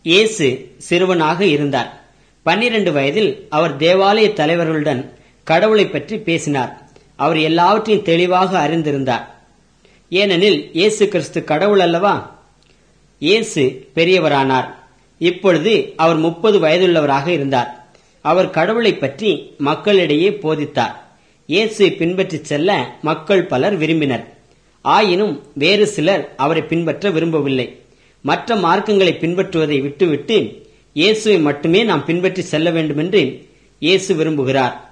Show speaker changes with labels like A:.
A: இயேசு சிறுவனாக இருந்தார் பன்னிரண்டு வயதில் அவர் தேவாலய தலைவர்களுடன் கடவுளைப் பற்றி பேசினார் அவர் எல்லாவற்றையும் தெளிவாக அறிந்திருந்தார் ஏனெனில் இயேசு கிறிஸ்து கடவுள் அல்லவா இயேசு பெரியவரானார் இப்பொழுது அவர் முப்பது வயதுள்ளவராக இருந்தார் அவர் கடவுளைப் பற்றி மக்களிடையே போதித்தார் இயேசு பின்பற்றிச் செல்ல மக்கள் பலர் விரும்பினர் ஆயினும் வேறு சிலர் அவரை பின்பற்ற விரும்பவில்லை மற்ற மார்க்கங்களை பின்பற்றுவதை விட்டுவிட்டு இயேசுவை மட்டுமே நாம் பின்பற்றி செல்ல வேண்டுமென்று இயேசு விரும்புகிறார்